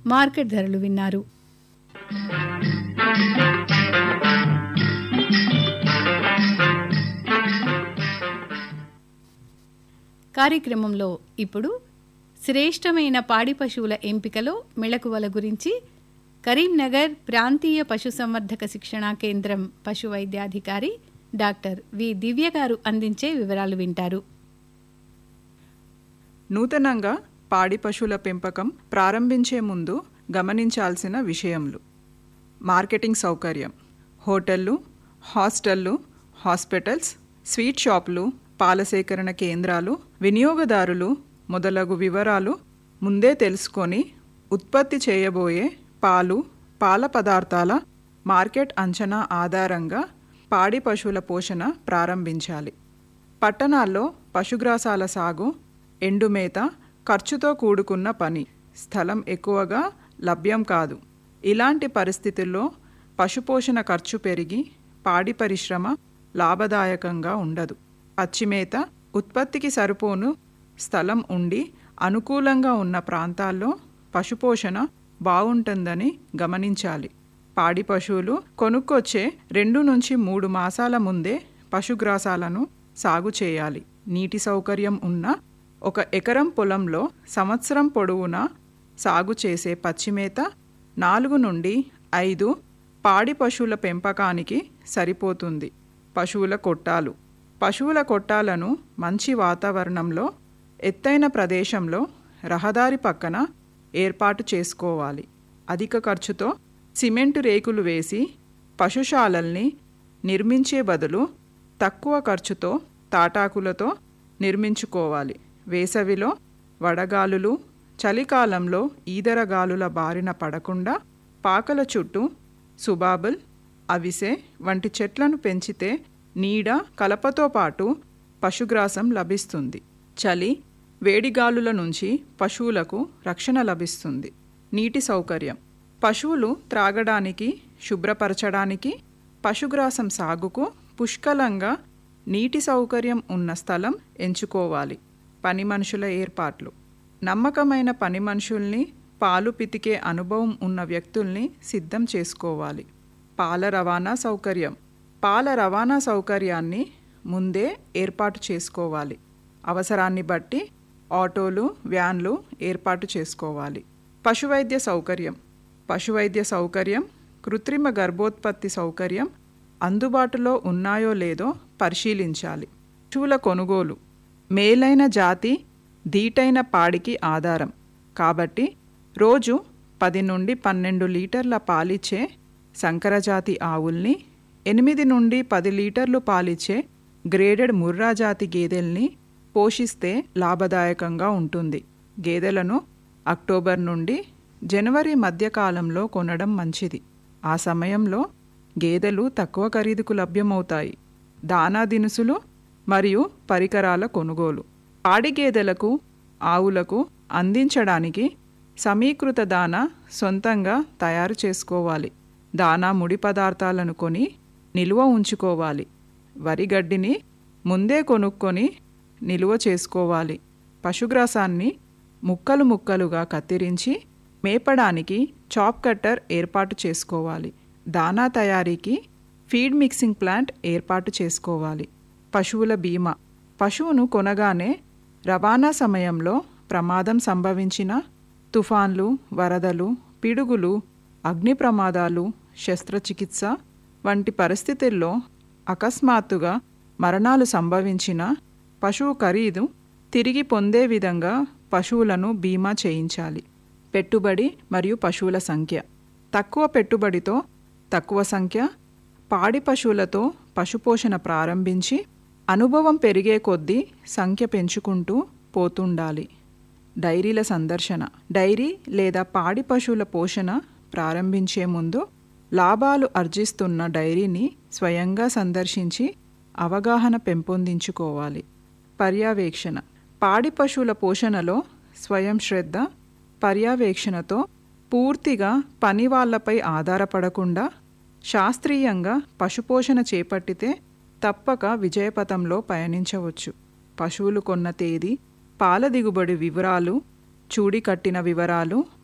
market ధరలు విన్నారు కార్యక్రమంలో ఇప్పుడు శ్రేష్టమైన పాడి పశువుల ఎంపికలో మెళకువల గురించి కరీంనగర్ ప్రాంతీయ పశుసంవర్ధక శిక్షణా కేంద్రం పశు వైద్యాధికారి డాక్టర్ వి దివ్య గారు అందించే వివరాలు వింటారు నూతనంగా పాడి పశువుల పెంపకం ప్రారంభించే ముందు గమనించాల్సిన విషయములు మార్కెటింగ్ సౌకర్యం హోటళ్ళు హాస్టళ్ళు హాస్పిటల్స్ స్వీట్ షాపులు పాల సేకరణ కేంద్రాలు వినియోగదారులు మొదలగు వివరాలు ముందే తెలుసుకొని ఉత్పత్తి చేయబోయే పాలు పాల పదార్థాల మార్కెట్ అంచనా ఆధారంగా పాడి పశువుల పోషణ ప్రారంభించాలి పట్టణాల్లో పశుగ్రాసాల సాగు ఎండుమేత ఖర్చుతో కూడుకున్న పని స్థలం ఎక్కువగా లభ్యం కాదు ఇలాంటి పరిస్థితుల్లో పశుపోషణ ఖర్చు పెరిగి పాడి పరిశ్రమ లాభదాయకంగా ఉండదు పచ్చిమేత ఉత్పత్తికి సరిపోను స్థలం ఉండి అనుకూలంగా ఉన్న ప్రాంతాల్లో పశుపోషణ బాగుంటుందని గమనించాలి పాడి పశువులు కొనుక్కొచ్చే రెండు నుంచి మూడు మాసాల ముందే పశుగ్రాసాలను సాగు చేయాలి నీటి సౌకర్యం ఉన్న ఒక ఎకరం పొలంలో సంవత్సరం పొడవునా సాగు చేసే పచ్చిమేత నాలుగు నుండి ఐదు పాడి పశువుల పెంపకానికి సరిపోతుంది పశువుల కొట్టాలు పశువుల కొట్టాలను మంచి వాతావరణంలో ఎత్తైన ప్రదేశంలో రహదారి పక్కన ఏర్పాటు చేసుకోవాలి అధిక ఖర్చుతో సిమెంటు రేకులు వేసి పశుశాలల్ని నిర్మించే బదులు తక్కువ ఖర్చుతో తాటాకులతో నిర్మించుకోవాలి వేసవిలో వడగాలులు చలికాలంలో ఈదరగాలుల బారిన పడకుండా పాకల చుట్టూ సుబాబుల్ అవిసె వంటి చెట్లను పెంచితే నీడ కలపతో పాటు పశుగ్రాసం లభిస్తుంది చలి వేడిగాలుల నుంచి పశువులకు రక్షణ లభిస్తుంది నీటి సౌకర్యం పశువులు త్రాగడానికి శుభ్రపరచడానికి పశుగ్రాసం సాగుకు పుష్కలంగా నీటి సౌకర్యం ఉన్న స్థలం ఎంచుకోవాలి పని మనుషుల ఏర్పాట్లు నమ్మకమైన పని మనుషుల్ని పాలు పితికే అనుభవం ఉన్న వ్యక్తుల్ని సిద్ధం చేసుకోవాలి పాల రవాణా సౌకర్యం పాల రవాణా సౌకర్యాన్ని ముందే ఏర్పాటు చేసుకోవాలి అవసరాన్ని బట్టి ఆటోలు వ్యాన్లు ఏర్పాటు చేసుకోవాలి పశువైద్య సౌకర్యం పశువైద్య సౌకర్యం కృత్రిమ గర్భోత్పత్తి సౌకర్యం అందుబాటులో ఉన్నాయో లేదో పరిశీలించాలి పశువుల కొనుగోలు మేలైన జాతి ధీటైన పాడికి ఆధారం కాబట్టి రోజు పది నుండి పన్నెండు లీటర్ల పాలిచ్చే సంకరజాతి ఆవుల్ని ఎనిమిది నుండి పది లీటర్లు పాలిచ్చే గ్రేడెడ్ ముర్రా జాతి గేదెల్ని పోషిస్తే లాభదాయకంగా ఉంటుంది గేదెలను అక్టోబర్ నుండి జనవరి మధ్యకాలంలో కొనడం మంచిది ఆ సమయంలో గేదెలు తక్కువ ఖరీదుకు లభ్యమవుతాయి దానా దినుసులు మరియు పరికరాల కొనుగోలు పాడి గేదెలకు ఆవులకు అందించడానికి సమీకృత దానా సొంతంగా తయారు చేసుకోవాలి దానా ముడి పదార్థాలను కొని నిల్వ ఉంచుకోవాలి వరి గడ్డిని ముందే కొనుక్కొని నిలువ చేసుకోవాలి పశుగ్రాసాన్ని ముక్కలు ముక్కలుగా కత్తిరించి మేపడానికి చాప్ కట్టర్ ఏర్పాటు చేసుకోవాలి దానా తయారీకి ఫీడ్ మిక్సింగ్ ప్లాంట్ ఏర్పాటు చేసుకోవాలి పశువుల బీమా పశువును కొనగానే రవాణా సమయంలో ప్రమాదం సంభవించిన తుఫాన్లు వరదలు పిడుగులు అగ్ని ప్రమాదాలు శస్త్రచికిత్స వంటి పరిస్థితుల్లో అకస్మాత్తుగా మరణాలు సంభవించిన పశువు ఖరీదు తిరిగి పొందే విధంగా పశువులను బీమా చేయించాలి పెట్టుబడి మరియు పశువుల సంఖ్య తక్కువ పెట్టుబడితో తక్కువ సంఖ్య పాడి పశువులతో పశుపోషణ ప్రారంభించి అనుభవం పెరిగే కొద్దీ సంఖ్య పెంచుకుంటూ పోతుండాలి డైరీల సందర్శన డైరీ లేదా పాడి పశువుల పోషణ ప్రారంభించే ముందు లాభాలు ఆర్జిస్తున్న డైరీని స్వయంగా సందర్శించి అవగాహన పెంపొందించుకోవాలి పర్యవేక్షణ పాడి పశువుల పోషణలో స్వయం శ్రద్ధ పర్యవేక్షణతో పూర్తిగా పని వాళ్లపై ఆధారపడకుండా శాస్త్రీయంగా పశుపోషణ చేపట్టితే తప్పక విజయపథంలో పయనించవచ్చు పశువులు కొన్న తేదీ పాల దిగుబడి వివరాలు చూడి కట్టిన వివరాలు